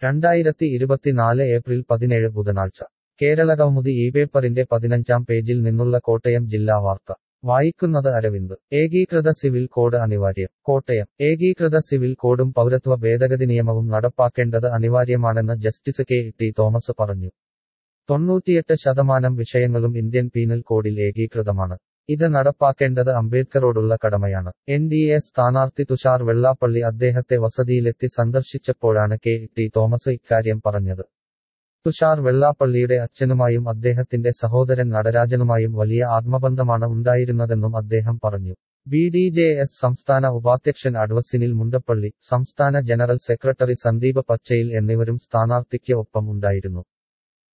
രണ്ടായിരത്തി ഇരുപത്തിനാല് ഏപ്രിൽ പതിനേഴ് ബുധനാഴ്ച കേരളകൗമുദി ഈ പേപ്പറിന്റെ പതിനഞ്ചാം പേജിൽ നിന്നുള്ള കോട്ടയം ജില്ലാ വാർത്ത വായിക്കുന്നത് അരവിന്ദ് ഏകീകൃത സിവിൽ കോഡ് അനിവാര്യം കോട്ടയം ഏകീകൃത സിവിൽ കോഡും പൗരത്വ ഭേദഗതി നിയമവും നടപ്പാക്കേണ്ടത് അനിവാര്യമാണെന്ന് ജസ്റ്റിസ് കെ ടി തോമസ് പറഞ്ഞു തൊണ്ണൂറ്റിയെട്ട് ശതമാനം വിഷയങ്ങളും ഇന്ത്യൻ പീനൽ കോഡിൽ ഏകീകൃതമാണ് ഇത് നടപ്പാക്കേണ്ടത് അംബേദ്കറോടുള്ള കടമയാണ് എൻ ഡി എ സ്ഥാനാർത്ഥി തുഷാർ വെള്ളാപ്പള്ളി അദ്ദേഹത്തെ വസതിയിലെത്തി സന്ദർശിച്ചപ്പോഴാണ് കെ ടി തോമസ് ഇക്കാര്യം പറഞ്ഞത് തുഷാർ വെള്ളാപ്പള്ളിയുടെ അച്ഛനുമായും അദ്ദേഹത്തിന്റെ സഹോദരൻ നടരാജനുമായും വലിയ ആത്മബന്ധമാണ് ഉണ്ടായിരുന്നതെന്നും അദ്ദേഹം പറഞ്ഞു ബി ഡി ജെ എസ് സംസ്ഥാന ഉപാധ്യക്ഷൻ അഡ്വസിനിൽ മുണ്ടപ്പള്ളി സംസ്ഥാന ജനറൽ സെക്രട്ടറി സന്ദീപ് പച്ചയിൽ എന്നിവരും സ്ഥാനാർത്ഥിക്ക് ഒപ്പം ഉണ്ടായിരുന്നു